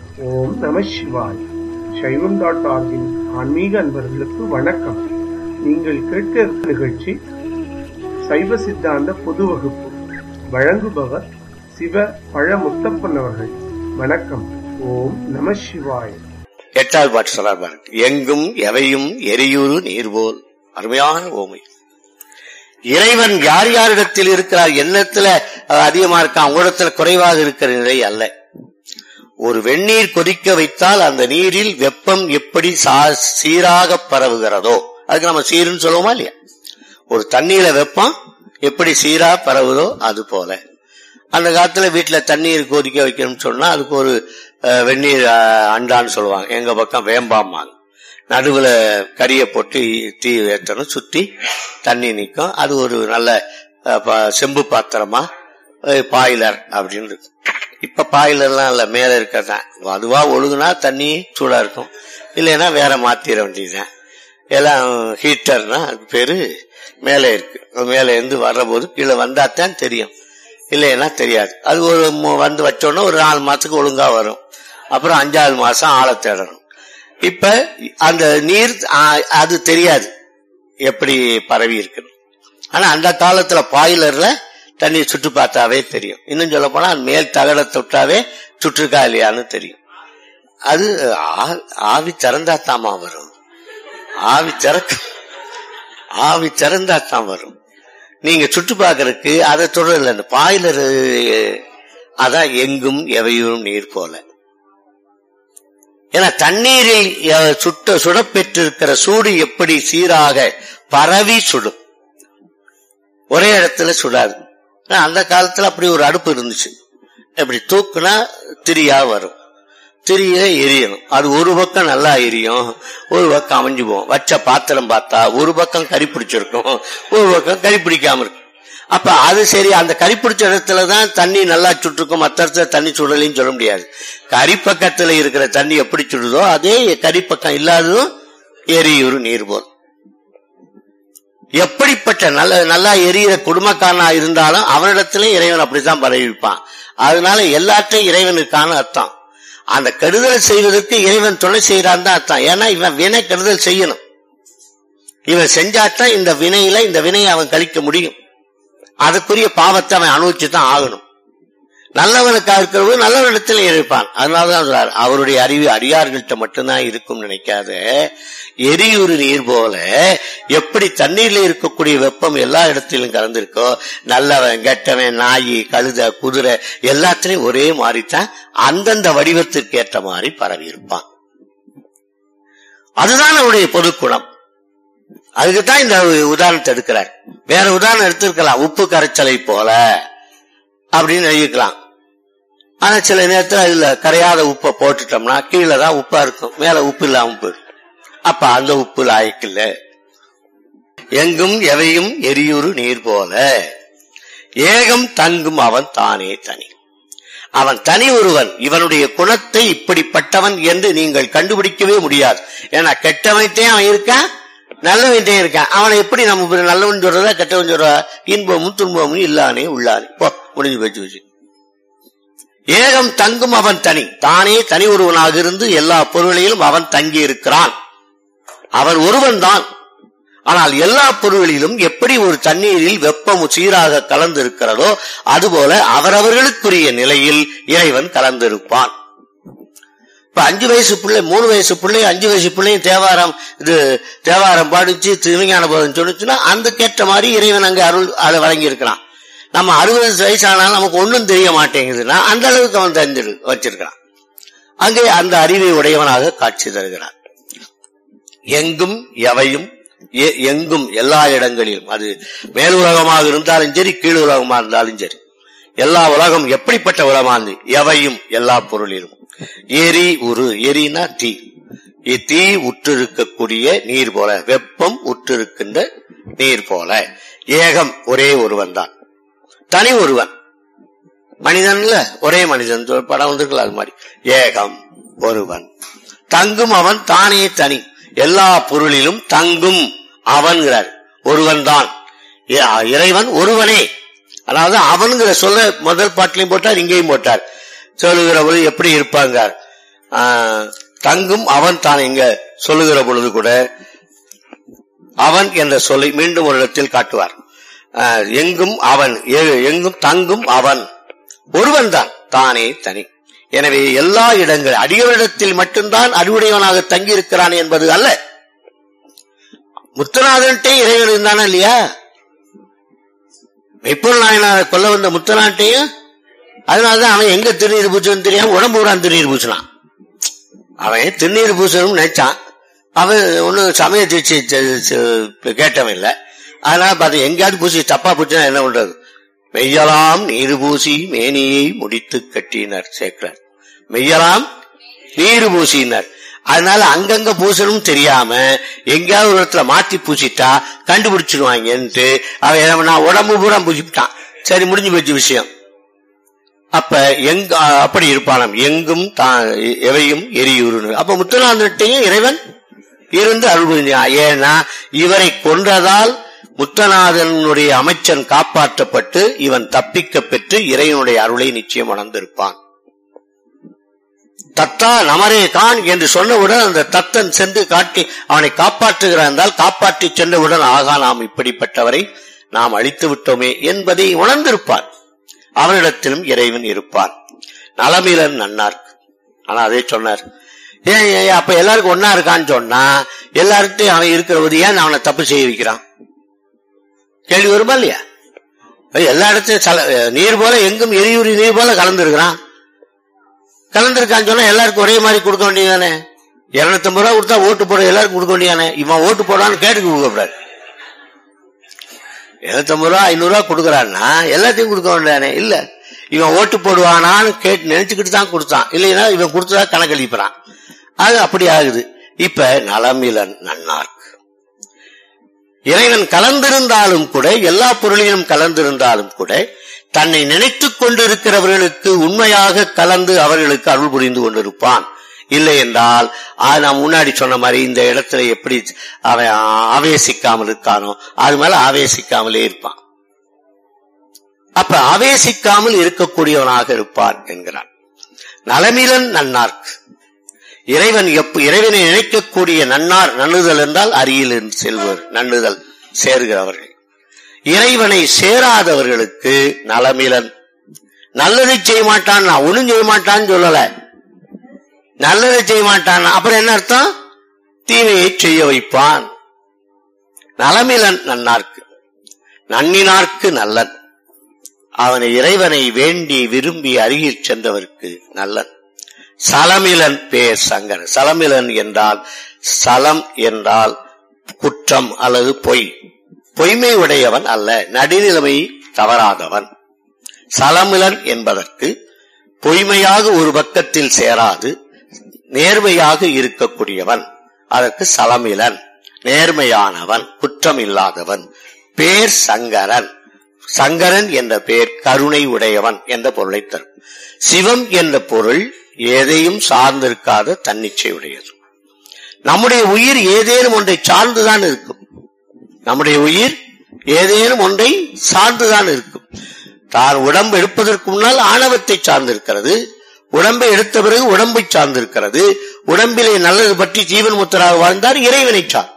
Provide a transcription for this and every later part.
ஓம் நம சிவாய் சைவம் டாட் ஆர்கின் ஆன்மீக அன்பர்களுக்கு வணக்கம் நீங்கள் கேட்க இருக்கும் நிகழ்ச்சி சைவ சித்தாந்த பொது வகுப்பு வழங்குபவர் சிவ பழ முத்தப்பன் அவர்கள் வணக்கம் ஓம் நம சிவாய் எட்டாவது பாட்டு சொல்றார் பாருங்க எங்கும் எவையும் எரியூறு நீர்போல் அருமையான ஓமை இறைவன் யார் யாரிடத்தில் இருக்கிறார் எண்ணத்துல அஹ், அதிகமா இருக்கான் உடத்துல குறைவாக இருக்கிற நிலை அல்ல ஒரு வெந்நீர் கொதிக்க வைத்தால் அந்த நீரில் வெப்பம் எப்படி சா- சீராக பரவுகிறதோ அதுக்கு நம்ம சீருன்னு சொல்லுவோமா இல்லையா ஒரு தண்ணீர வெப்பம் எப்படி சீரா பரவுதோ அது போல அந்த காலத்துல வீட்டுல தண்ணீர் கொதிக்க வைக்கணும்னு சொன்னா அதுக்கு ஒரு அஹ், வெந்நீர் அஹ், அண்டான்னு சொல்லுவாங்க எங்க பக்கம் வேம்பாம்மாங்க நடுவுல கறியை போட்டு தீ ஏற்றணும் சுத்தி தண்ணி நிற்கும் அது ஒரு நல்ல அஹ், பா- செம்பு பாத்திரமா அஹ், பாய்லர் அப்படின்னு இருக்கும் இப்ப பாய்லர்லாம் இல்ல மேல இருக்கதான் அதுவா ஒழுகுனா தண்ணி சூடா இருக்கும் இல்லைன்னா வேற மாத்திர வேண்டியதுதான் எல்லாம் ஹீட்டர்னா அது பேரு மேலே இருக்கு அது மேலே இருந்து வர்றபோது கீழே வந்தாத்தான் தெரியும் இல்லைன்னா தெரியாது அது ஒரு மு- வந்து வச்சோன்னா ஒரு நாலு மாசத்துக்கு ஒழுங்கா வரும் அப்புறம் அஞ்சாவது மாசம் ஆளை தேடணும் இப்ப அந்த நீர் ஆ, அது தெரியாது எப்படி பரவி இருக்குன்னு ஆனா அந்த காலத்துல பாய்லர்ல தண்ணி சுட்டு பார்த்தாவே தெரியும் இன்னும் சொல்ல போனா அது மேல் தகட தொட்டாவே சுற்றுக்கா இல்லையான்னு தெரியும் அது ஆ- ஆவி திறந்தா தாமா வரும் ஆவி திறக்க ஆவி திறந்தா தான் வரும் நீங்க சுட்டு பார்க்கறதுக்கு அதை தொடரல இந்த பாய்லர் அதான் எங்கும் எவையும் நீர் போல ஏன்னா தண்ணீரில் அஹ், சுட்ட சுடப்பெற்றிருக்கிற சூடு எப்படி சீராக பரவி சுடும் ஒரே இடத்துல சுடாது ஆனா, அந்த காலத்துல அப்படி ஒரு அடுப்பு இருந்துச்சு இப்படி தூக்குனா திரியா வரும் திரிய எரியணும் அது ஒரு பக்கம் நல்லா எரியும் ஒரு பக்கம் அமைஞ்சு போகும் வச்ச பாத்திரம் பார்த்தா ஒரு பக்கம் கறி பிடிச்சிருக்கும் ஒரு பக்கம் கறி பிடிக்காம இருக்கும் அப்ப அது சரி அந்த கறி பிடிச்ச இடத்துல தான் தண்ணி நல்லா சுட்டிருக்கும் மற்ற இடத்துல தண்ணி சுடலைன்னு சொல்ல முடியாது கறி பக்கத்துல இருக்கிற தண்ணி எப்படி சுடுதோ அதே கறி பக்கம் இல்லாததும் எரியுறு நீர் போல் எப்படிப்பட்ட நல்ல நல்லா எரியிற குடும்பக்காரனா இருந்தாலும் அவனிடத்திலே இறைவன் அப்படித்தான் பரவிப்பான் அதனால எல்லாற்றையும் இறைவனுக்கான அர்த்தம் அந்த கெடுதல் செய்வதற்கு இறைவன் துணை செய்யறான் தான் அர்த்தம் ஏன்னா இவன் வினை கெடுதல் செய்யணும் இவன் செஞ்சாத்தான் இந்த வினையில இந்த வினையை அவன் கழிக்க முடியும் அதுக்குரிய பாவத்தை அவன் அனுபவிச்சு தான் ஆகணும் நல்லவனுக்கா இருக்கிறவங்க நல்லவனிடத்தில் இருப்பான் அதனாலதான் சொல்றாரு அவருடைய அறிவு அடியார்கள்ட்ட மட்டும்தான் இருக்கும் நினைக்காத எரியுறு நீர் போல எப்படி தண்ணீர்ல இருக்கக்கூடிய வெப்பம் எல்லா இடத்திலும் கலந்திருக்கோ நல்லவன் கெட்டவன் நாய் கழுத குதிரை எல்லாத்திலையும் ஒரே மாதிரிதான் அந்தந்த வடிவத்திற்கு ஏற்ற மாதிரி பரவி இருப்பான் அதுதான் அவருடைய பொது குணம் அதுக்குதான் இந்த உதாரணத்தை எடுக்கிறார் வேற உதாரணம் எடுத்திருக்கலாம் உப்பு கரைச்சலை போல அப்படின்னு எழுதிக்கலாம் ஆனா சில நேரத்துல அதுல கரையாத உப்பை போட்டுட்டோம்னா கீழே தான் உப்பா இருக்கும் மேல உப்பு இல்லாம போயிடும் அப்ப அந்த உப்பு லாய்க்கில்ல எங்கும் எவையும் எரியுறு நீர் போல ஏகம் தங்கும் அவன் தானே தனி அவன் தனி ஒருவன் இவனுடைய குணத்தை இப்படிப்பட்டவன் என்று நீங்கள் கண்டுபிடிக்கவே முடியாது ஏன்னா கெட்டவன்கிட்டே அவன் இருக்கான் நல்லவன்கிட்டே இருக்கான் அவனை எப்படி நம்ம இப்படி நல்லவன் சொல்றதா கெட்டவன் சொல்றா இன்பமும் துன்பமும் இல்லானே உள்ளானே போ முடிஞ்சு போச்சு வச்சு ஏகம் தங்கும் அவன் தனி தானே தனி ஒருவனாக இருந்து எல்லா பொருளிலும் அவன் தங்கி இருக்கிறான் அவன் ஒருவன் தான் ஆனால் எல்லா பொருள்களிலும் எப்படி ஒரு தண்ணீரில் வெப்பம் சீராக கலந்து இருக்கிறதோ அதுபோல அவரவர்களுக்குரிய நிலையில் இறைவன் கலந்திருப்பான் இப்ப அஞ்சு வயசு பிள்ளை மூணு வயசு பிள்ளை அஞ்சு வயசு பிள்ளையும் தேவாரம் இது தேவாரம் பாடிச்சு திருஞான போதம் சொன்னுச்சுன்னா அந்த கேட்ட மாதிரி இறைவன் அங்க அருள் அதை வழங்கி இருக்கிறான் நம்ம அறுபது வயசானாலும் நமக்கு ஒன்றும் தெரிய மாட்டேங்குதுன்னா அந்த அளவுக்கு அவன் தெரிஞ்சு வச்சிருக்கிறான் அங்கே அந்த அறிவை உடையவனாக காட்சி தருகிறான் எங்கும் எவையும் எ- எங்கும் எல்லா இடங்களிலும் அது மேல் உலகமாக இருந்தாலும் சரி கீழ் உலகமா இருந்தாலும் சரி எல்லா உலகம் எப்படிப்பட்ட உலகமா இருந்து எவையும் எல்லா பொருளிலும் எரி உரு எரினா தீ இ- தீ உற்றிருக்கக்கூடிய நீர் போல வெப்பம் உற்றிருக்கின்ற நீர் போல ஏகம் ஒரே ஒருவன் தான் தனி ஒருவன் மனிதன்ல ஒரே மனிதன் சொல் படம் வந்திருக்கல அது மாதிரி ஏகம் ஒருவன் தங்கும் அவன் தானே தனி எல்லா பொருளிலும் தங்கும் அவன்கிறார் ஒருவன் தான் இறைவன் ஒருவனே அதாவது அவனுங்கிற சொல்ல முதல் பாட்டிலையும் போட்டார் இங்கேயும் போட்டார் சொல்லுகிற போது எப்படி இருப்பாங்க ஆஹ், தங்கும் அவன் தான் இங்க சொல்லுகிற பொழுது கூட அவன் என்ற சொல்லை மீண்டும் ஒரு இடத்தில் காட்டுவார் ஆஹ், எங்கும் அவன் எ- எங்கும் தங்கும் அவன் ஒருவன் தான் தானே தனி எனவே எல்லா இடங்கள் அடியவரிடத்தில் மட்டும்தான் அறிவுடையவனாக தங்கி இருக்கிறான் என்பது அல்ல முத்தநாதன்ட்டே இறைவன் இருந்தானா இல்லையா மெய்ப்பொருள் நாயனார் கொல்ல வந்த முத்தநாட்டையும் அதனாலதான் அவன் எங்க திருநீர் பூசணும் தெரியாம உடம்பு பூரா திருநீர் பூசினான் அவன் திருநீர் பூசணும்னு நினைச்சான் அவன் ஒன்னும் சமய தீட்சை செ- செ- கேட்டவன் இல்ல அதனால பார்த்து எங்கேயாவது பூசி தப்பா பூச்சினா என்ன பண்றது மெய்யலாம் நீர் பூசி மேனியை முடித்து கட்டினார் சேர்க்கிறார் மெய்யலாம் நீர் பூசினார் அதனால அங்கங்க பூசணும் தெரியாம எங்கேயாவது ஒரு இடத்துல மாத்தி பூசிட்டா கண்டுபிடிச்சிருவாங்கன்ட்டு அவன் என்ன பண்ணா உடம்பு பூரா பூசிட்டான் சரி முடிஞ்சு போச்சு விஷயம் அப்ப எங்க அப்படி இருப்பானாம் எங்கும் தான் எவையும் எரியுறு அப்ப முத்தநாதட்டையும் இறைவன் இருந்து அருள் புரிஞ்சான் ஏன்னா இவரை கொன்றதால் முத்தநாதனுடைய அமைச்சன் காப்பாற்றப்பட்டு இவன் தப்பிக்க பெற்று இறைவனுடைய அருளை நிச்சயம் உணர்ந்திருப்பான் தத்தா நமரே கான் என்று சொன்னவுடன் அந்த தத்தன் சென்று காட்டி அவனை காப்பாற்றுகிறான் என்றால் காப்பாற்றி சென்றவுடன் ஆகா நாம் இப்படிப்பட்டவரை நாம் அழித்து விட்டோமே என்பதை உணர்ந்திருப்பான் அவனிடத்திலும் இறைவன் இருப்பான் நலமிலன் நன்னார்க்கு ஆனா அதே சொன்னார் ஏன் ஏன் அப்ப எல்லாருக்கும் ஒன்னா இருக்கான்னு சொன்னா எல்லார்கிட்டையும் அவன் இருக்கிற போது ஏன் அவனை தப்பு செய்ய வைக்கிறான் கேள்வி வருமா இல்லையா ஏய், எல்லா இடத்தையும் சல- நீர் போல எங்கும் எரியுரி நீர் போல கலந்துருக்கிறான் கலந்துருக்கான்னு சொன்னா எல்லாருக்கும் ஒரே மாதிரி கொடுக்க வேண்டியதானே இருநூத்தம்பது ரூபா கொடுத்தா ஓட்டு போட எல்லாருக்கும் கொடுக்க வேண்டியதானே இவன் ஓட்டு போடான்னு கேட்டுக்கு கொடுக்கக்கூடாது இருநூத்தம்பது ரூபா ஐநூறு ரூபா கொடுக்கறான்னா எல்லாத்தையும் கொடுக்க வேண்டியதானே இல்ல இவன் ஓட்டு போடுவானான்னு கேட்டு நினைச்சுக்கிட்டு தான் கொடுத்தான் இல்லைன்னா இவன் கொடுத்ததா கணக்கழிப்பான் அது அப்படி ஆகுது இப்ப நலமிலன் நன்னார்க்கு இறைவன் கலந்திருந்தாலும் கூட எல்லா பொருளிலும் கலந்திருந்தாலும் கூட தன்னை நினைத்துக் கொண்டிருக்கிறவர்களுக்கு உண்மையாக கலந்து அவர்களுக்கு அருள் புரிந்து கொண்டிருப்பான் இல்லை என்றால் அது நான் முன்னாடி சொன்ன மாதிரி இந்த இடத்துல எப்படி அவன் ஆவேசிக்காமல் இருக்கானோ அது மேல ஆவேசிக்காமலே இருப்பான் அப்ப ஆவேசிக்காமல் இருக்கக்கூடியவனாக இருப்பான் என்கிறான் நலமிலன் நன்னார்க்கு இறைவன் எப்ப இறைவனை நினைக்கக்கூடிய நன்னார் நண்ணுதல் என்றால் அருகில் செல்வர் நண்ணுதல் சேர்கிறவர்கள் இறைவனை சேராதவர்களுக்கு நலமிலன் நல்லதை செய்ய மாட்டான் நான் ஒண்ணும் செய்ய மாட்டான்னு சொல்லல நல்லதை செய்ய மாட்டான் அப்புறம் என்ன அர்த்தம் தீமையை செய்ய வைப்பான் நலமிலன் நன்னார்க்கு நன்னினார்க்கு நல்லன் அவனை இறைவனை வேண்டி விரும்பி அருகில் சென்றவர்க்கு நல்லன் சலமிலன் பேர் சங்கர் சலமிலன் என்றால் சலம் என்றால் குற்றம் அல்லது பொய் பொய்மை உடையவன் அல்ல நடுநிலைமை தவறாதவன் சலமிலன் என்பதற்கு பொய்மையாக ஒரு பக்கத்தில் சேராது நேர்மையாக இருக்கக்கூடியவன் அதற்கு சலமிலன் நேர்மையானவன் குற்றம் இல்லாதவன் பேர் சங்கரன் சங்கரன் என்ற பெயர் கருணை உடையவன் என்ற பொருளை தரும் சிவம் என்ற பொருள் எதையும் சார்ந்திருக்காத தன்னிச்சை உடையது நம்முடைய உயிர் ஏதேனும் ஒன்றை சார்ந்துதான் இருக்கும் நம்முடைய உயிர் ஏதேனும் ஒன்றை சார்ந்துதான் இருக்கும் தான் உடம்பு எடுப்பதற்கு முன்னால் ஆணவத்தை சார்ந்திருக்கிறது உடம்பை எடுத்த பிறகு உடம்பை சார்ந்திருக்கிறது உடம்பிலே நல்லது பற்றி ஜீவன் முத்தராக வாழ்ந்தார் இறைவனை சார்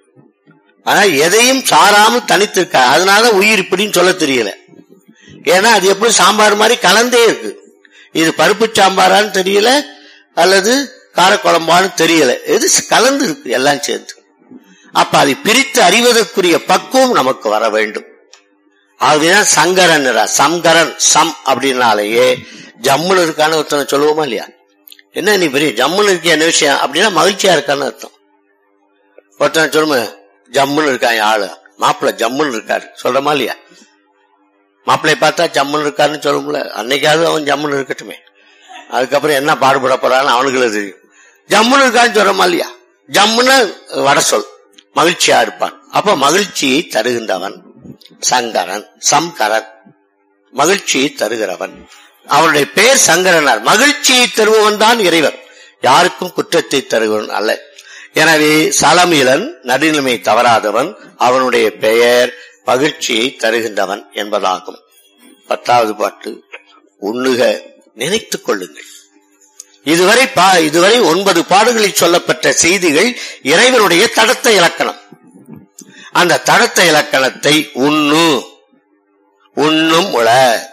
ஆனா எதையும் சாராமல் தனித்திருக்க அதனால உயிர் இப்படின்னு சொல்ல தெரியல ஏன்னா அது எப்படி சாம்பார் மாதிரி கலந்தே இருக்கு இது பருப்பு சாம்பாரான்னு தெரியல அல்லது காரக்குழம்பான்னு தெரியல இது கலந்து இருக்கு எல்லாம் சேர்ந்து அப்ப அதை பிரித்து அறிவதற்குரிய பக்குவம் நமக்கு வர வேண்டும் ஆகவேதான் சங்கரன் சங்கரன் சம் அப்படின்னாலேயே ஜம்முன்னு இருக்கான்னு ஒருத்தனை சொல்லுவோமா இல்லையா என்ன நீ பெரிய ஜம்முன்னு இருக்கிய என்ன விஷயம் அப்படின்னா மகிழ்ச்சியா இருக்கான்னு அர்த்தம் ஒருத்தனை சொல்லுங்க ஜம்முன்னு இருக்கான் ஆளு மாப்பிள்ள ஜம்முன்னு இருக்காரு சொல்றமா இல்லையா மாப்பிள்ளைய பார்த்தா ஜம்முன்னு இருக்காருன்னு சொல்லும்ல அன்னைக்காவது அவன் ஜம்முன்னு இருக்கட்டுமே அதுக்கப்புறம் என்ன பாடுபட போறான்னு அவனுக்கு தெரியும் ஜம்முன்னு இருக்கான்னு சொல்றமா இல்லையா ஜம்முன்னு வட சொல் மகிழ்ச்சியா இருப்பான் அப்ப மகிழ்ச்சியை தருகின்றவன் சங்கரன் சம்கரன் மகிழ்ச்சியை தருகிறவன் அவனுடைய பெயர் சங்கரனார் மகிழ்ச்சியை தருபவன் தான் இறைவன் யாருக்கும் குற்றத்தை தருகிறவன் அல்ல எனவே சலமீலன் நடுநிலைமை தவறாதவன் அவனுடைய பெயர் மகிழ்ச்சியை தருகின்றவன் என்பதாகும் பத்தாவது பாட்டு உண்ணுக நினைத்துக் கொள்ளுங்கள் இதுவரை பா- இதுவரை ஒன்பது பாடுகளில் சொல்லப்பட்ட செய்திகள் இறைவனுடைய தடத்த இலக்கணம் அந்த தடத்த இலக்கணத்தை உண்ணு உண்ணும் உள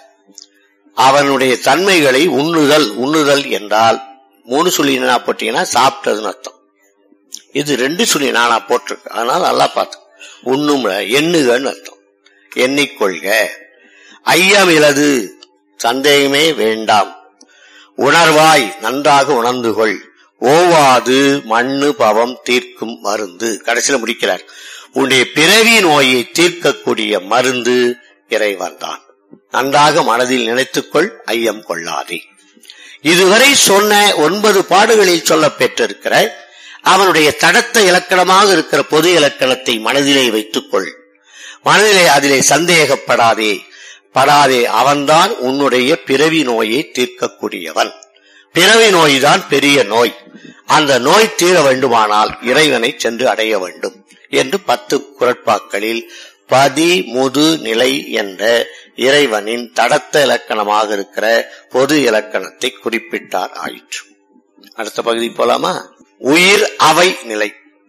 அவனுடைய தன்மைகளை உண்ணுதல் உண்ணுதல் என்றால் மூணு சொல்லி நானா போட்டீங்கன்னா சாப்பிட்டதுன்னு அர்த்தம் இது ரெண்டு சொல்லி நானா போட்டிருக்கு அதனால நல்லா பார்த்து உண்ணும் உள, எண்ணுகன்னு அர்த்தம் எண்ணிக்கொள்க ஐயம் இலது சந்தேகமே வேண்டாம் உணர்வாய் நன்றாக உணர்ந்து கொள் ஓவாது மண்ணு பவம் தீர்க்கும் மருந்து கடைசியில முடிக்கிறார் உன்னுடைய பிறவி நோயை தீர்க்கக்கூடிய மருந்து இறைவன் தான் நன்றாக மனதில் நினைத்துக்கொள் ஐயம் கொள்ளாதே இதுவரை சொன்ன ஒன்பது பாடுகளில் சொல்ல பெற்றிருக்கிற அவனுடைய தடத்த இலக்கணமாக இருக்கிற பொது இலக்கணத்தை மனதிலே வைத்துக்கொள் மனதிலே அதிலே சந்தேகப்படாதே படாதே அவன்தான் உன்னுடைய பிறவி நோயை தீர்க்கக்கூடியவன் பிறவி நோய்தான் பெரிய நோய் அந்த நோய் தீர வேண்டுமானால் இறைவனை சென்று அடைய வேண்டும் என்று பத்து குரட்பாக்களில் பதி முது நிலை என்ற இறைவனின் தடத்த இலக்கணமாக இருக்கிற பொது இலக்கணத்தை குறிப்பிட்டார் ஆயிற்று அடுத்த பகுதி போலாமா உயிர் அவை நிலை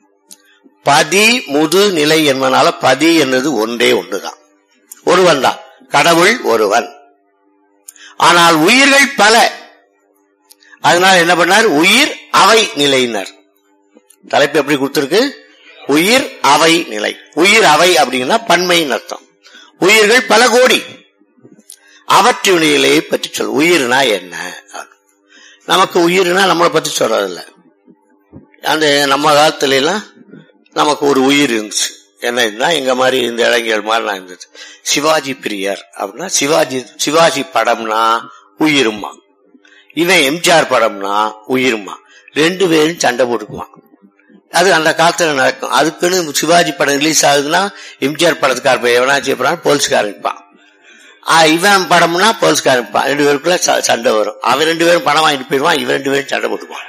பதி முது நிலை என்பதனால பதி என்பது ஒன்றே ஒன்றுதான் ஒருவன் தான் கடவுள் ஒருவன் ஆனால் உயிர்கள் பல அதனால என்ன பண்ணார் உயிர் அவை நிலையினர் தலைப்பு எப்படி கொடுத்திருக்கு உயிர் அவை நிலை உயிர் அவை அப்படின்னா பன்மையின் அர்த்தம் உயிர்கள் பல கோடி அவற்றினுடைய பற்றி சொல் உயிர்னா என்ன நமக்கு உயிர்னா நம்மளை பத்தி சொல்றதில்ல அந்த நம்ம காலத்துல எல்லாம் நமக்கு ஒரு உயிர் இருந்துச்சு என்னன்னா எங்க மாதிரி இந்த இளைஞர் மாதிரி நான் இருந்தது சிவாஜி பிரியர் அப்படின்னா சிவாஜி சிவாஜி படம்னா உயிருமா இவன் எம்ஜிஆர் படம்னா உயிருமா ரெண்டு பேரும் சண்டை போட்டுக்குவான் அது அந்த காலத்துல நடக்கும் அதுக்குன்னு சிவாஜி படம் ரிலீஸ் ஆகுதுன்னா எம்ஜிஆர் படத்துக்கார எவனாச்சு எப்படா போலீஸ்காரன் இருப்பான் ஆ, இவன் படம்னா போலீஸ்காரன் இருப்பான் ரெண்டு பேருக்குள்ள ச- சண்டை வரும் அவன் ரெண்டு பேரும் பணம் வாங்கிட்டு போயிடுவான் இவன் ரெண்டு பேரும் சண்டை போட்டுக்குவான்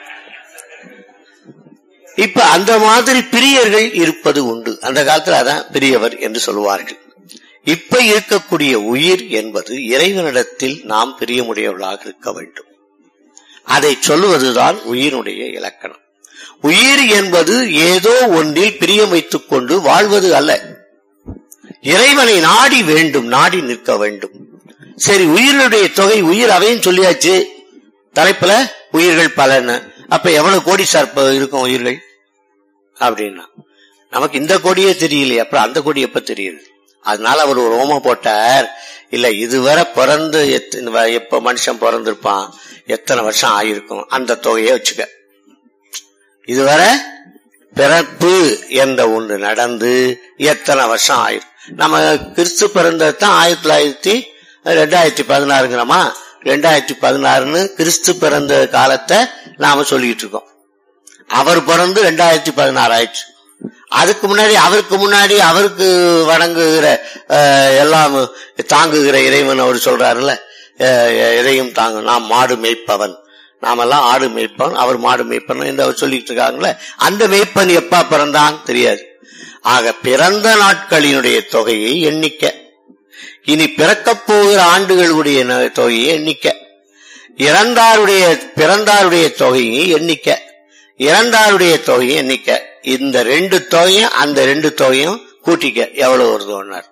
இப்ப அந்த மாதிரி பிரியர்கள் இருப்பது உண்டு அந்த காலத்துல அதான் பிரியவர் என்று சொல்லுவார்கள் இப்ப இருக்கக்கூடிய உயிர் என்பது இறைவனிடத்தில் நாம் பிரியமுடையவர்களாக இருக்க வேண்டும் அதை சொல்லுவதுதான் உயிரினுடைய இலக்கணம் உயிர் என்பது ஏதோ ஒன்றில் பிரியம் வைத்துக் கொண்டு வாழ்வது அல்ல இறைவனை நாடி வேண்டும் நாடி நிற்க வேண்டும் சரி உயிரினுடைய தொகை உயிர் அவையும் சொல்லியாச்சு தலைப்புல உயிர்கள் பலன்னு அப்ப எவ்வளவு கோடி சார் இப்ப இருக்கும் உயிர்கள் அப்படின்னா நமக்கு இந்த கொடியே தெரியலையே அப்புறம் அந்த கொடி எப்ப தெரியுது அதனால அவர் ஒரு ஓம போட்டார் இல்ல இதுவரை பிறந்து எத்த- எப்ப மனுஷன் பிறந்திருப்பான் எத்தனை வருஷம் ஆயிருக்கும் அந்த தொகையை வச்சுக்க இதுவரை பிறப்பு என்ற ஒன்று நடந்து எத்தனை வருஷம் ஆயிரும் நம்ம கிறிஸ்து பிறந்தது தான் ஆயிரத்தி தொள்ளாயிரத்தி ரெண்டாயிரத்தி பதினாறுங்கிறோமா ரெண்டாயிரத்தி பதினாறுன்னு கிறிஸ்து பிறந்த காலத்தை நாம சொல்லிட்டு இருக்கோம் அவர் பிறந்து ரெண்டாயிரத்தி பதினாறு ஆயிடுச்சு அதுக்கு முன்னாடி அவருக்கு முன்னாடி அவருக்கு வணங்குகிற அஹ், எல்லாம் தாங்குகிற இறைவன் அவர் சொல்றாருல்ல அஹ், எதையும் தாங்க நாம் மாடு மேய்ப்பவன் நாமெல்லாம் ஆடு மேய்ப்பவன் அவர் மாடு மேய்ப்பவன் என்று அவர் சொல்லிட்டு இருக்காங்கல்ல அந்த மேய்ப்பன் எப்ப பிறந்தான் தெரியாது ஆக பிறந்த நாட்களினுடைய தொகையை எண்ணிக்க இனி பிறக்கப் போகிற ஆண்டுகளுடைய ந- தொகையை எண்ணிக்க இறந்தாருடைய பிறந்தாருடைய தொகையை எண்ணிக்க இறந்தாருடைய தொகையை எண்ணிக்க இந்த ரெண்டு தொகையும் அந்த ரெண்டு தொகையும் கூட்டிக்க எவ்வளவு வருதுன்னார்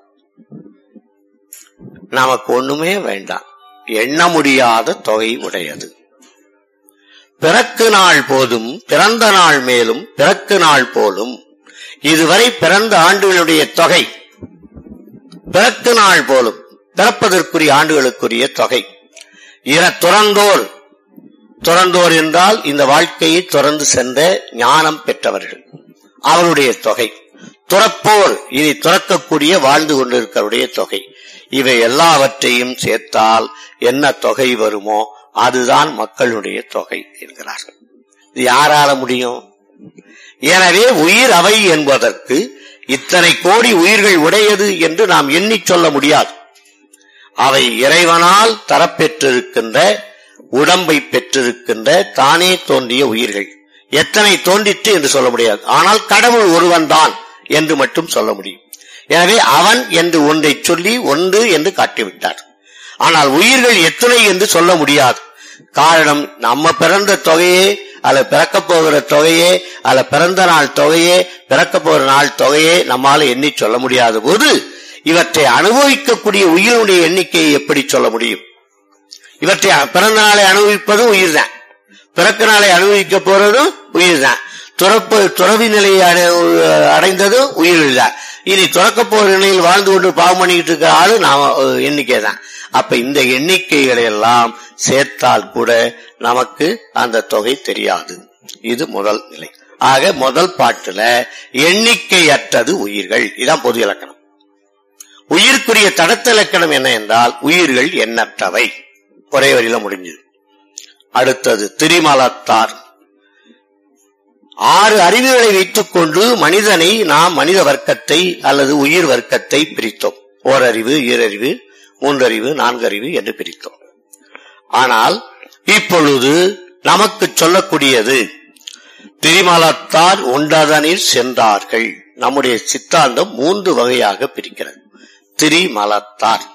நமக்கு ஒண்ணுமே வேண்டாம் எண்ண முடியாத தொகை உடையது பிறக்கு நாள் போதும் பிறந்த நாள் மேலும் பிறக்கு நாள் போலும் இதுவரை பிறந்த ஆண்டுகளுடைய தொகை பிறக்கு நாள் போலும் பிறப்பதற்குரிய ஆண்டுகளுக்குரிய தொகை இர துறந்தோர் துறந்தோர் என்றால் இந்த வாழ்க்கையை துறந்து சென்ற ஞானம் பெற்றவர்கள் அவருடைய தொகை துறப்போர் இனி துறக்கக்கூடிய வாழ்ந்து கொண்டிருக்கிறவருடைய தொகை இவை எல்லாவற்றையும் சேர்த்தால் என்ன தொகை வருமோ அதுதான் மக்களுடைய தொகை என்கிறார்கள் இது யாரால முடியும் எனவே உயிர் அவை என்பதற்கு இத்தனை கோடி உயிர்கள் உடையது என்று நாம் எண்ணிச் சொல்ல முடியாது அவை இறைவனால் தரப்பெற்றிருக்கின்ற உடம்பை பெற்றிருக்கின்ற தானே தோன்றிய உயிர்கள் எத்தனை தோன்றிற்று என்று சொல்ல முடியாது ஆனால் கடவுள் ஒருவன் தான் என்று மட்டும் சொல்ல முடியும் எனவே அவன் என்று ஒன்றை சொல்லி ஒன்று என்று காட்டிவிட்டார் ஆனால் உயிர்கள் எத்தனை என்று சொல்ல முடியாது காரணம் நம்ம பிறந்த தொகையே அல்ல பிறக்க போகிற தொகையே அல்ல பிறந்த நாள் தொகையே பிறக்க போகிற நாள் தொகையே நம்மால எண்ணி சொல்ல முடியாத போது இவற்றை அனுபவிக்கக்கூடிய உயிருடைய எண்ணிக்கையை எப்படி சொல்ல முடியும் இவற்றை பிறந்த நாளை அனுபவிப்பதும் உயிர் தான் பிறக்க நாளை அனுபவிக்க போறதும் உயிர் தான் துறப்பு துறவி நிலையை அடை- அடைந்ததும் உயிர் தான் இனி துறக்க போற நிலையில் வாழ்ந்து கொண்டு பாவம் பண்ணிக்கிட்டு இருக்கிற ஆளு நாம எண்ணிக்கை தான் அப்ப இந்த எண்ணிக்கைகளை எல்லாம் சேர்த்தால் கூட நமக்கு அந்த தொகை தெரியாது இது முதல் நிலை ஆக முதல் பாட்டுல எண்ணிக்கையற்றது உயிர்கள் இதான் பொது இலக்கணம் உயிர்க்குரிய தடத்த இலக்கணம் என்ன என்றால் உயிர்கள் எண்ணற்றவை ஒரே வரியில முடிஞ்சது அடுத்தது திரிமலத்தார் ஆறு அறிவுகளை வைத்துக் கொண்டு மனிதனை நாம் மனித வர்க்கத்தை அல்லது உயிர் வர்க்கத்தை பிரித்தோம் ஓரறிவு ஈரறிவு மூன்றறிவு நான்கறிவு என்று பிரித்தோம் ஆனால் இப்பொழுது நமக்கு சொல்லக்கூடியது திரிமலத்தார் உண்டதனில் சென்றார்கள் நம்முடைய சித்தாந்தம் மூன்று வகையாக பிரிக்கிறது திரிமலத்தார்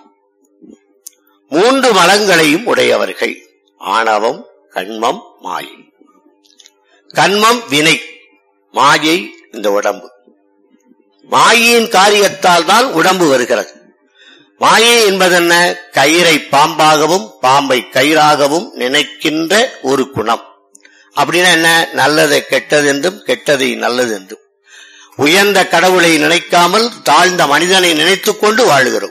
மூன்று மலங்களையும் உடையவர்கள் ஆணவம் கண்மம் மாயை கண்மம் வினை மாயை இந்த உடம்பு மாயையின் காரியத்தால் தான் உடம்பு வருகிறது மாயை என்பதென்ன கயிறை பாம்பாகவும் பாம்பை கயிறாகவும் நினைக்கின்ற ஒரு குணம் அப்படின்னா என்ன நல்லதை கெட்டது என்றும் கெட்டதை நல்லது என்றும் உயர்ந்த கடவுளை நினைக்காமல் தாழ்ந்த மனிதனை நினைத்துக் கொண்டு வாழுகிறோம்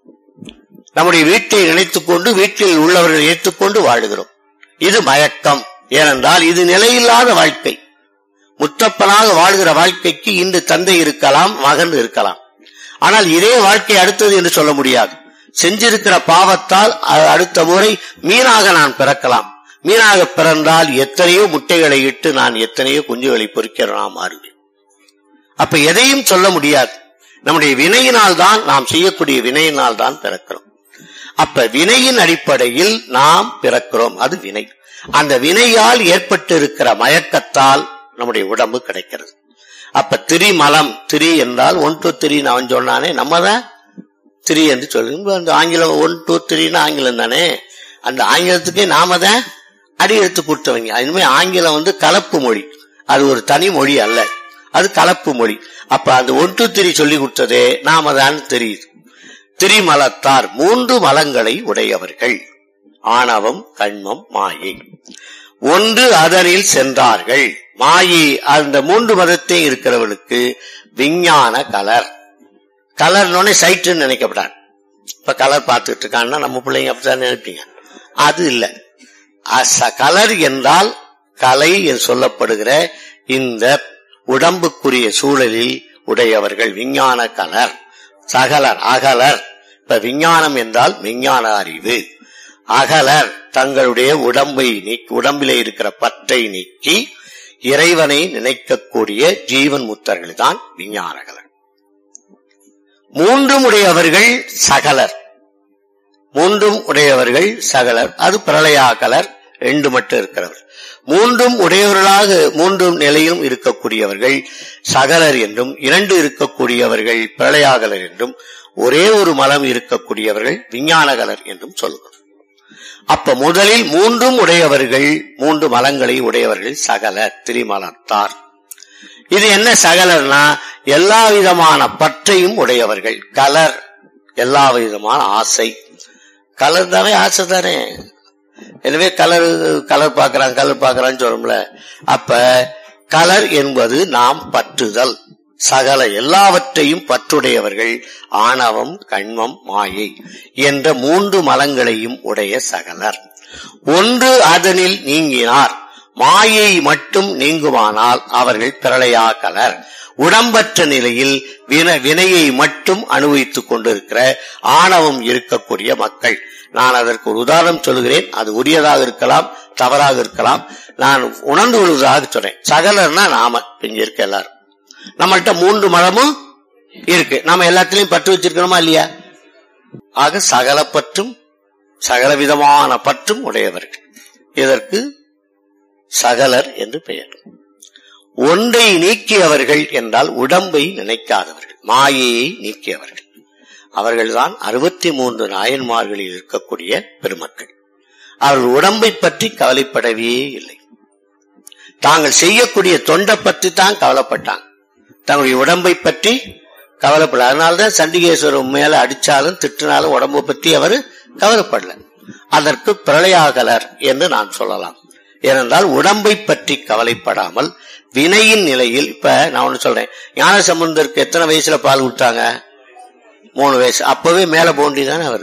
நம்முடைய வீட்டை நினைத்துக் கொண்டு வீட்டில் உள்ளவர்களை ஏற்றுக்கொண்டு வாழுகிறோம் இது மயக்கம் ஏனென்றால் இது நிலையில்லாத வாழ்க்கை முத்தப்பனாக வாழ்கிற வாழ்க்கைக்கு இன்று தந்தை இருக்கலாம் மகன் இருக்கலாம் ஆனால் இதே வாழ்க்கை அடுத்தது என்று சொல்ல முடியாது செஞ்சிருக்கிற பாவத்தால் அ- அடுத்த முறை மீனாக நான் பிறக்கலாம் மீனாக பிறந்தால் எத்தனையோ முட்டைகளை இட்டு நான் எத்தனையோ குஞ்சுகளை பொறிக்கிற நான் மாறுவேன் அப்ப எதையும் சொல்ல முடியாது நம்முடைய வினையினால் தான் நாம் செய்யக்கூடிய வினையினால் தான் பிறக்கிறோம் அப்ப வினையின் அடிப்படையில் நாம் பிறக்கிறோம் அது வினை அந்த வினையால் ஏற்பட்டு இருக்கிற மயக்கத்தால் நம்முடைய உடம்பு கிடைக்கிறது அப்ப திரிமலம் திரி என்றால் ஒன் டூ த்ரீ அவன் சொன்னானே நம்ம தான் த்ரீ என்று சொல்லு அந்த ஆங்கிலம் ஒன் டூ த்ரீன்னு ஆங்கிலம் தானே அந்த ஆங்கிலத்துக்கே நாம தான் அடி எடுத்து கொடுத்தவங்க அதுமே ஆங்கிலம் வந்து கலப்பு மொழி அது ஒரு தனி மொழி அல்ல அது கலப்பு மொழி அப்ப அந்த ஒன் டூ த்ரீ சொல்லி கொடுத்ததே நாம தான் தெரியுது திரிமலத்தார் மூன்று மலங்களை உடையவர்கள் ஆணவம் கண்மம் மாயை ஒன்று அதனில் சென்றார்கள் மாயை அந்த மூன்று மதத்தை இருக்கிறவனுக்கு விஞ்ஞான கலர் கலர்னோடனே சைட்டுன்னு நினைக்கப்படாது இப்ப கலர் பார்த்துட்டு இருக்கான்னா நம்ம பிள்ளைங்க அப்படிதான் நினைப்பீங்க அது இல்ல அச- கலர் என்றால் கலை என்று சொல்லப்படுகிற இந்த உடம்புக்குரிய சூழலில் உடையவர்கள் விஞ்ஞான கலர் சகலர் அகலர் இப்ப விஞ்ஞானம் என்றால் விஞ்ஞான அறிவு அகலர் தங்களுடைய உடம்பை நீக்கி உடம்பிலே இருக்கிற பற்றை நீக்கி இறைவனை நினைக்கக்கூடிய ஜீவன் முத்தர்கள் தான் விஞ்ஞானகலர் மூன்றும் உடையவர்கள் சகலர் மூன்றும் உடையவர்கள் சகலர் அது பிரளயாகலர் ரெண்டு மட்டும் இருக்கிறவர் மூன்றும் உடையவர்களாக மூன்றும் நிலையும் இருக்கக்கூடியவர்கள் சகலர் என்றும் இரண்டு இருக்கக்கூடியவர்கள் பிரளயாகலர் என்றும் ஒரே ஒரு மலம் இருக்கக்கூடியவர்கள் விஞ்ஞானகலர் என்றும் சொல்லுகிறோம் அப்ப முதலில் மூன்றும் உடையவர்கள் மூன்று மலங்களை உடையவர்கள் சகலர் திரிமலத்தார் இது என்ன சகலர்னா எல்லா விதமான பற்றையும் உடையவர்கள் கலர் எல்லா விதமான ஆசை கலர் தானே ஆசை தானே எனவே கலர் கலர் பார்க்கறான் கலர் பார்க்கறான்னு சொல்றோம்ல அப்ப கலர் என்பது நாம் பற்றுதல் சகல எல்லாவற்றையும் பற்றுடையவர்கள் ஆணவம் கண்மம் மாயை என்ற மூன்று மலங்களையும் உடைய சகலர் ஒன்று அதனில் நீங்கினார் மாயை மட்டும் நீங்குமானால் அவர்கள் பிரளயா கலர் உடம்பற்ற நிலையில் வின வினையை மட்டும் அனுபவித்துக் கொண்டிருக்கிற ஆணவம் இருக்கக்கூடிய மக்கள் நான் அதற்கு ஒரு உதாரணம் சொல்கிறேன் அது உரியதாக இருக்கலாம் தவறாக இருக்கலாம் நான் உணர்ந்து கொள்வதாக சொன்னேன் சகலர்னா நாம இங்க இருக்க எல்லாரும் நம்மள்ட்ட மூன்று மரமும் இருக்கு நாம எல்லாத்திலையும் பற்று வச்சிருக்கிறோமா இல்லையா ஆக சகல பற்றும் சகல விதமான பற்றும் உடையவர்கள் இதற்கு சகலர் என்று பெயர் ஒன்றை நீக்கியவர்கள் என்றால் உடம்பை நினைக்காதவர்கள் மாயையை நீக்கியவர்கள் அவர்கள்தான் அறுபத்தி மூன்று நாயன்மார்களில் இருக்கக்கூடிய பெருமக்கள் அவர்கள் உடம்பை பற்றி கவலைப்படவே இல்லை தாங்கள் செய்யக்கூடிய தொண்டை பற்றி தான் கவலைப்பட்டாங்க தங்களுடைய உடம்பை பற்றி கவலைப்படல அதனாலதான் சண்டிகேஸ்வரம் மேல அடிச்சாலும் திட்டினாலும் உடம்பை பற்றி அவர் கவலைப்படல அதற்கு பிரளயாகலர் என்று நான் சொல்லலாம் ஏனென்றால் உடம்பை பற்றி கவலைப்படாமல் வினையின் நிலையில் இப்ப நான் ஒண்ணு சொல்றேன் ஞான சம்பந்தருக்கு எத்தனை வயசுல பால் விட்டாங்க மூணு வயசு அப்பவே மேல போண்டி தானே அவரு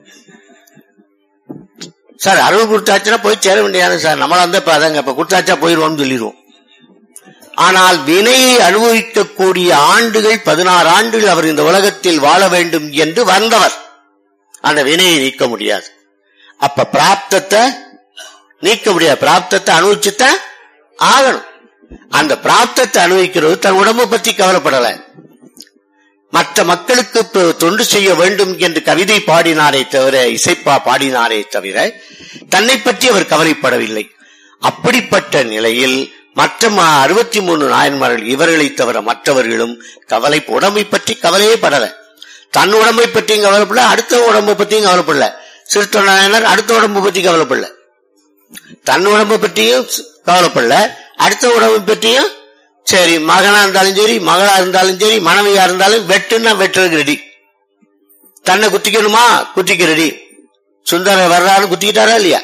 சார் அருள் கொடுத்தாச்சுன்னா போய் சேர வேண்டியதானே சார் நம்மள அந்த இப்ப அதாங்க இப்ப கொடுத்தாச்சா போயிடுவோம்னு சொல்லிடுவோம் ஆனால் வினையை அனுபவிக்கக்கூடிய ஆண்டுகள் பதினாறு ஆண்டுகள் அவர் இந்த உலகத்தில் வாழ வேண்டும் என்று வந்தவர் அந்த வினையை நீக்க முடியாது அப்ப பிராப்தத்தை நீக்க முடியாது பிராப்தத்தை அனுபவிச்சுத்தான் ஆகணும் அந்த பிராப்தத்தை அனுபவிக்கிறது தன் உடம்பை பத்தி கவலைப்படல மற்ற மக்களுக்கு இப்ப தொண்டு செய்ய வேண்டும் என்று கவிதை பாடினாரே தவிர இசைப்பா பாடினாரே தவிர தன்னை பற்றி அவர் கவலைப்படவில்லை அப்படிப்பட்ட நிலையில் மற்ற அறுபத்தி மூணு நாயன்மார்கள் இவர்களை தவிர மற்றவர்களும் கவலை உடம்பை பற்றி கவலையே படல தன் உடம்பை பற்றியும் கவலைப்படல அடுத்த உடம்பை பற்றியும் கவலைப்படல சிறுத்த நாயனர் அடுத்த உடம்பை பற்றி கவலைப்படல தன் உடம்பை பற்றியும் கவலைப்படல அடுத்த உடம்பை பற்றியும் சரி மகனா இருந்தாலும் சரி மகளா இருந்தாலும் சரி மனைவியா இருந்தாலும் வெட்டுன்னா வெட்டுறதுக்கு ரெடி தன்னை குத்திக்கணுமா குத்திக்க ரெடி சுந்தர வர்றாரு குத்திக்கிட்டாரா இல்லையா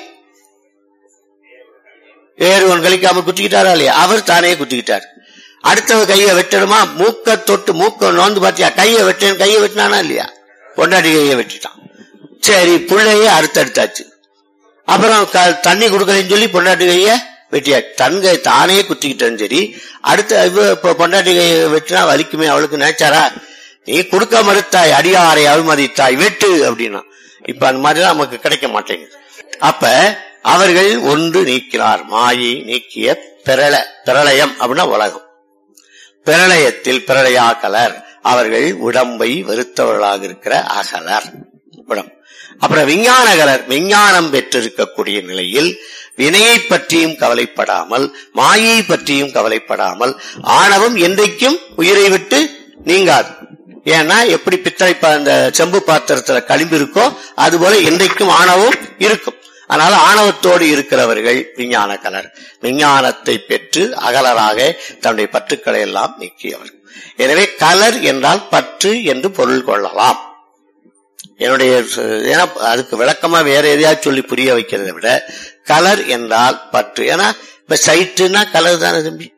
வேறுவன் கழிக்காம குத்திக்கிட்டாரா இல்லையா அவர் தானே குத்திக்கிட்டார் அடுத்தவ கையை வெட்டணுமா மூக்க தொட்டு மூக்க நோந்து பாத்தியா கையை வெட்டேன் கையை வெட்டினானா இல்லையா பொண்டாட்டி கையை வெட்டிட்டான் சரி பிள்ளைய அறுத்தடுத்தாச்சு அப்புறம் தண்ணி கொடுக்கலன்னு சொல்லி பொண்டாட்டி கைய வெட்டியா தன்கை தானே குத்திக்கிட்டேன்னு சரி அடுத்த இவ பொண்டாட்டி கையை வெட்டினா வலிக்குமே அவளுக்கு நினைச்சாரா நீ கொடுக்க மறுத்தாய் அடியாரை அவமதித்தாய் வெட்டு அப்படின்னா இப்ப அந்த மாதிரி நமக்கு கிடைக்க மாட்டேங்குது அப்ப அவர்கள் ஒன்று நீக்கிறார் மாயை நீக்கிய பிரள பிரளயம் அப்படின்னா உலகம் பிரளயத்தில் பிரளயாக்கலர் அவர்கள் உடம்பை வெறுத்தவர்களாக இருக்கிற அகலர் உடம்பு அப்புறம் விஞ்ஞானகலர் விஞ்ஞானம் பெற்றிருக்கக்கூடிய நிலையில் வினையை பற்றியும் கவலைப்படாமல் மாயை பற்றியும் கவலைப்படாமல் ஆணவம் என்றைக்கும் உயிரை விட்டு நீங்காது ஏன்னா எப்படி பித்தளை அந்த செம்பு பாத்திரத்துல களிம்பு இருக்கோ அதுபோல என்றைக்கும் ஆணவம் இருக்கும் அதனால ஆணவத்தோடு இருக்கிறவர்கள் விஞ்ஞான கலர் விஞ்ஞானத்தை பெற்று அகலராக தன்னுடைய பற்றுக்களை எல்லாம் நீக்கியவர் எனவே கலர் என்றால் பற்று என்று பொருள் கொள்ளலாம் என்னுடைய ஏன்னா அதுக்கு விளக்கமா வேற எதையாவது சொல்லி புரிய வைக்கிறதை விட கலர் என்றால் பற்று ஏன்னா இப்ப சைட்டுனா கலர் தானே தம்பி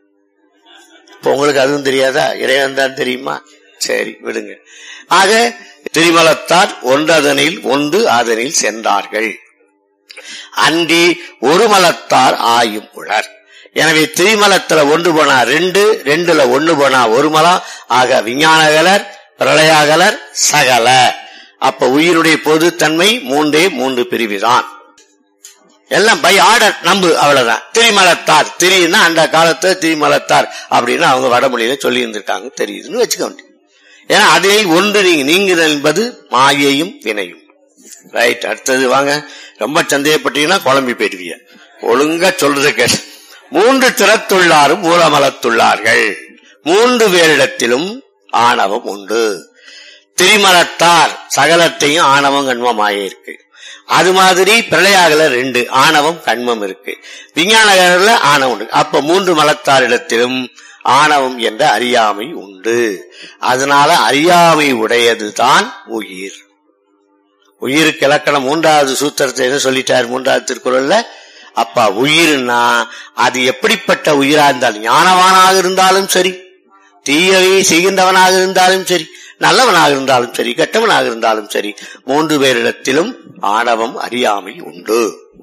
இப்ப உங்களுக்கு அதுவும் தெரியாதா இறைவன் தான் தெரியுமா சரி விடுங்க ஆக திரிமலத்தார் ஒன்றதனில் ஒன்று அதனில் சென்றார்கள் அன்றி ஒரு மலத்தார் ஆயும் உளர் எனவே திரிமலத்துல ஒன்று போனா ரெண்டு ரெண்டுல ஒன்னு போனா ஒரு மலம் ஆக விஞ்ஞானகலர் பிரளயாகலர் சகல அப்ப உயிருடைய பொதுத்தன்மை மூன்றே மூன்று பிரிவுதான் எல்லாம் பை ஆர்டர் நம்பு அவ்வளவுதான் திரிமலத்தார் திரின்னா அந்த காலத்துல திரிமலத்தார் அப்படின்னு அவங்க வடமொழியில சொல்லி இருந்திருக்காங்க தெரியுதுன்னு வச்சுக்க வேண்டிய ஏன்னா அதில் ஒன்று நீங்க நீங்குதல் என்பது மாயையும் வினையும் ரைட் அடுத்தது வாங்க ரொம்ப சந்தேகப்பட்டீங்கன்னா குழம்பி போயிடுவீங்க ஒழுங்கா சொல்றத கேட்டு மூன்று திறத்துள்ளாரும் மூலமலத்துள்ளார்கள் மூன்று பேரிடத்திலும் ஆணவம் உண்டு திரிமலத்தார் சகலத்தையும் ஆணவம் கண்மமாயே இருக்கு அது மாதிரி பிரளயாகல ரெண்டு ஆணவம் கண்மம் இருக்கு விஞ்ஞானகரில் ஆணவம் உண்டு அப்ப மூன்று மலத்தாரிடத்திலும் ஆணவம் என்ற அறியாமை உண்டு அதனால அறியாமை உடையதுதான் உயிர் உயிருக்கு இலக்கணம் மூன்றாவது சூத்திரத்தை என்ன சொல்லிட்டார் மூன்றாவது திருக்குறள்ல அப்பா உயிர்னா அது எப்படிப்பட்ட உயிரா இருந்தாலும் ஞானவானாக இருந்தாலும் சரி தீயவை செய்கின்றவனாக இருந்தாலும் சரி நல்லவனாக இருந்தாலும் சரி கெட்டவனாக இருந்தாலும் சரி மூன்று பேரிடத்திலும் ஆணவம் அறியாமை உண்டு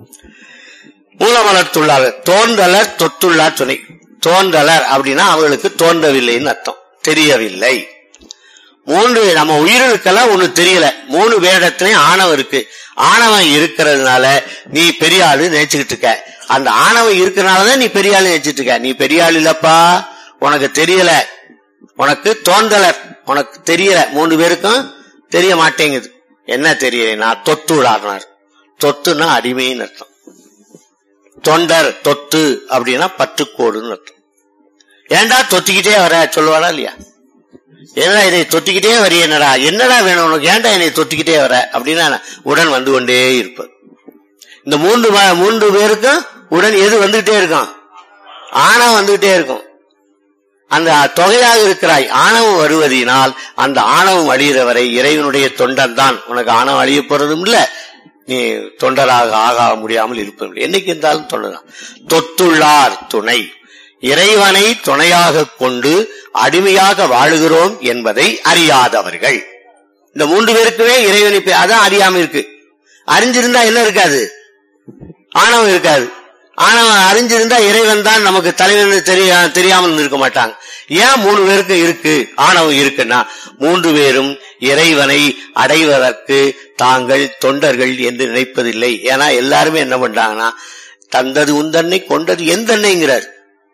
மூலமலத்துள்ளார் தோன்றலர் தொத்துள்ளார் துணை தோன்றலர் அப்படின்னா அவர்களுக்கு தோன்றவில்லைன்னு அர்த்தம் தெரியவில்லை மூன்று நம்ம உயிர்களுக்கெல்லாம் ஒண்ணு தெரியல மூணு பேரிடத்துலயும் ஆணவம் இருக்கு ஆணவம் இருக்கிறதுனால நீ பெரிய ஆளு நினைச்சுக்கிட்டு இருக்க அந்த ஆணவம் இருக்கிறனாலதான் நீ பெரிய ஆளு நினைச்சிட்டு இருக்க நீ பெரிய ஆள் இல்லப்பா உனக்கு தெரியல உனக்கு தோன்றலர் உனக்கு தெரியல மூணு பேருக்கும் தெரிய மாட்டேங்குது என்ன தெரியலனா தொத்து விளாடுனார் தொத்துனா அடிமைன்னு அர்த்தம் தொண்டர் தொத்து அப்படின்னா பற்றுக்கோடுன்னு அர்த்தம் ஏண்டா தொத்திக்கிட்டே வர சொல்லுவாளா இல்லையா என்னடா இதை தொத்திக்கிட்டே வரிய என்னடா என்னடா வேணும் உனக்கு ஏன்டா என்னை தொத்திக்கிட்டே வர அப்படின்னா உடன் வந்து கொண்டே இருப்பது இந்த மூன்று வ- மூன்று பேருக்கும் உடன் எது வந்துகிட்டே இருக்கும் ஆணவம் வந்துகிட்டே இருக்கும் அந்த தொகையாக இருக்கிறாய் ஆணவம் வருவதினால் அந்த ஆணவம் அழிகிற வரை இறைவனுடைய தொண்டன் தான் உனக்கு ஆணவம் அழிய போறதும் இல்ல நீ தொண்டராக ஆக முடியாமல் இருப்பதில்லை என்னைக்கு இருந்தாலும் தொண்டதான் தொத்துள்ளார் துணை இறைவனை துணையாக கொண்டு அடிமையாக வாழுகிறோம் என்பதை அறியாதவர்கள் இந்த மூன்று பேருக்குமே இறைவனை பே- அதான் அறியாம இருக்கு அறிஞ்சிருந்தா என்ன இருக்காது ஆணவம் இருக்காது ஆணவம் அறிஞ்சிருந்தா இறைவன் தான் நமக்கு தலைவன் தெரிய தெரியாமல் இருக்க மாட்டாங்க ஏன் மூணு பேருக்கு இருக்கு ஆணவம் இருக்குன்னா மூன்று பேரும் இறைவனை அடைவதற்கு தாங்கள் தொண்டர்கள் என்று நினைப்பதில்லை ஏன்னா எல்லாருமே என்ன பண்றாங்கன்னா தந்தது உந்தன்னை கொண்டது எந்தன்னைங்கிறார்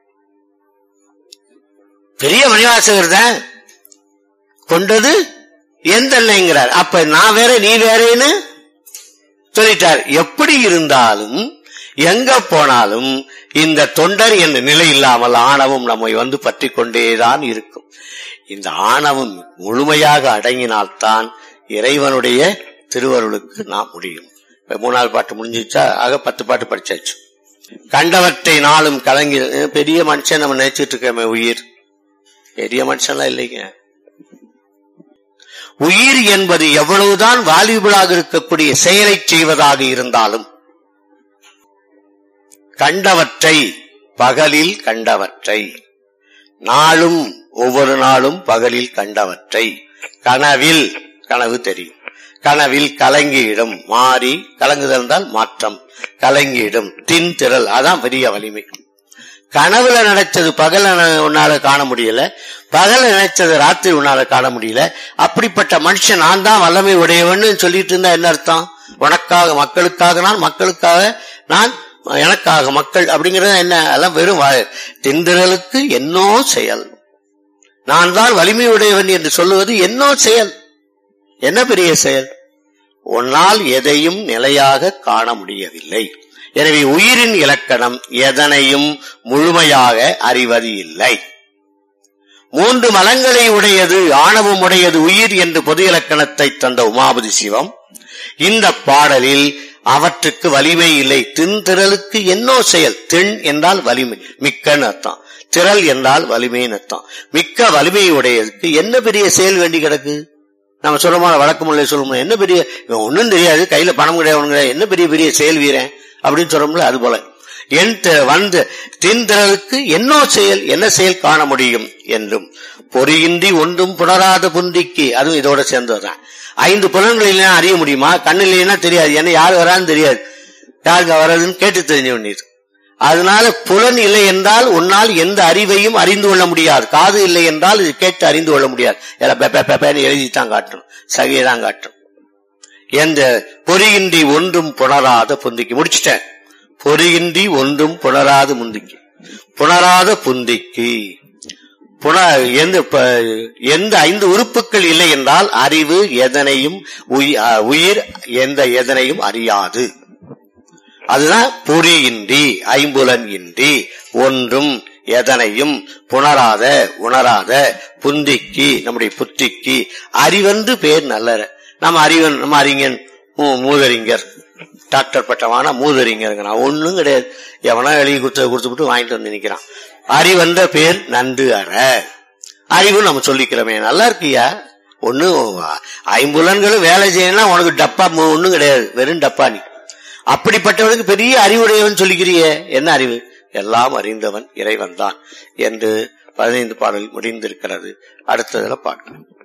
பெரிய மணிவாசகர் தான் கொண்டது எந்தன்னைங்கிறார் அப்ப நான் வேற நீ வேறேன்னு சொல்லிட்டார் எப்படி இருந்தாலும் எங்க போனாலும் இந்த தொண்டர் என்ற நிலை இல்லாமல் ஆணவம் நம்மை வந்து பற்றி கொண்டேதான் இருக்கும் இந்த ஆணவம் முழுமையாக அடங்கினால்தான் இறைவனுடைய திருவருளுக்கு நாம் முடியும் இப்ப மூணாவது பாட்டு முடிஞ்சிச்சா ஆக பத்து பாட்டு படிச்சாச்சு கண்டவற்றை நாளும் கலங்கி பெரிய மனுஷன் நம்ம நினைச்சிட்டு இருக்கோமே உயிர் பெரிய மனுஷன்லாம் இல்லைங்க உயிர் என்பது எவ்வளவுதான் வாலிபுளாக இருக்கக்கூடிய செயலை செய்வதாக இருந்தாலும் கண்டவற்றை பகலில் கண்டவற்றை நாளும் ஒவ்வொரு நாளும் பகலில் கண்டவற்றை கனவில் கனவு தெரியும் கனவில் கலங்கியிடும் மாறி கலங்குதல் என்றால் மாற்றம் கலங்கியிடும் தின் திரள் அதான் பெரிய வலிமை கனவுல நினைச்சது பகல உன்னால காண முடியல பகல நினைச்சது ராத்திரி உன்னால காண முடியல அப்படிப்பட்ட மனுஷன் நான் தான் வல்லமை உடையவன்னு சொல்லிட்டு இருந்தா என்ன அர்த்தம் உனக்காக மக்களுக்காக நான் மக்களுக்காக நான் எனக்காக மக்கள் அப்படிங்கறது என்ன அதெல்லாம் வெறும் வா- திந்திரலுக்கு என்னோ செயல் நான் தான் வலிமை உடையவன் என்று சொல்லுவது என்னோ செயல் என்ன பெரிய செயல் உன்னால் எதையும் நிலையாக காண முடியவில்லை எனவே உயிரின் இலக்கணம் எதனையும் முழுமையாக அறிவது இல்லை மூன்று மலங்களை உடையது ஆணவம் உடையது உயிர் என்று பொது இலக்கணத்தை தந்த உமாபதி சிவம் இந்த பாடலில் அவற்றுக்கு வலிமை இல்லை தின்திரலுக்கு என்னோ செயல் திண் என்றால் வலிமை மிக்கன்னு அர்த்தம் திரள் என்றால் வலிமைன்னு அர்த்தம் மிக்க வலிமை உடையதுக்கு என்ன பெரிய செயல் வேண்டி கிடக்கு நம்ம சொல்றோமா வழக்கமுள்ள சொல்லுவோம் என்ன பெரிய இவன் ஒண்ணும் தெரியாது கையில பணம் கிடையாது என்ன பெரிய பெரிய செயல் வீரன் அப்படின்னு சொல்றோம்ல அது போல என் தி- வந்து தின்திரலுக்கு என்னோ செயல் என்ன செயல் காண முடியும் என்றும் பொறியின்றி ஒன்றும் புணராத புந்திக்கு அதுவும் இதோட சேர்ந்ததுதான் ஐந்து புலன்களில் அறிய முடியுமா கண்ணு இல்லைன்னா தெரியாது என்ன யார் வரான்னு தெரியாது யாருக்கு வர்றதுன்னு கேட்டு தெரிஞ்ச வேண்டியது அதனால புலன் இல்லை என்றால் உன்னால் எந்த அறிவையும் அறிந்து கொள்ள முடியாது காது இல்லை என்றால் இது கேட்டு அறிந்து கொள்ள முடியாது எல்லாம் பெ- பெ- பெ- பென்னு எழுதித்தான் காட்டணும் சகையை தான் காட்டணும் எந்த பொறியின்றி ஒன்றும் புணராத புந்திக்கு முடிச்சிட்டேன் பொறியின்றி ஒன்றும் புணராத முந்திக்கு புணராத புந்திக்கு புன எந்த ப- எந்த ஐந்து உறுப்புகள் இல்லை என்றால் அறிவு எதனையும் உயி- அ, உயிர் எந்த எதனையும் அறியாது அதுதான் பொறியின்றி ஐம்புலன் இன்றி ஒன்றும் எதனையும் புணராத உணராத புந்திக்கு நம்முடைய புத்திக்கு அறிவென்று பேர் நல்ல நம்ம அறிவன் நம்ம அறிஞன் மூ- மூதறிஞர் டாக்டர் பட்டமான மூதறிஞருங்கிறான் ஒண்ணும் கிடையாது எவனா எழுதி கொடுத்து கொடுத்துட்டு வாங்கிட்டு வந்து நிக்கிறான் அறிவென்ற பேர் நன்று அற அறிவு நம்ம சொல்லிக்கிறோமே நல்லா இருக்கியா ஒன்னும் ஐம்புலன்களும் வேலை செய்யணும் உனக்கு டப்பா மு- ஒண்ணும் கிடையாது வெறும் டப்பா நீ அப்படிப்பட்டவனுக்கு பெரிய அறிவுடையவன் சொல்லிக்கிறியே என்ன அறிவு எல்லாம் அறிந்தவன் இறைவன் தான் என்று பதினைந்து பாடல் முடிந்திருக்கிறது அடுத்ததுல பார்க்கலாம்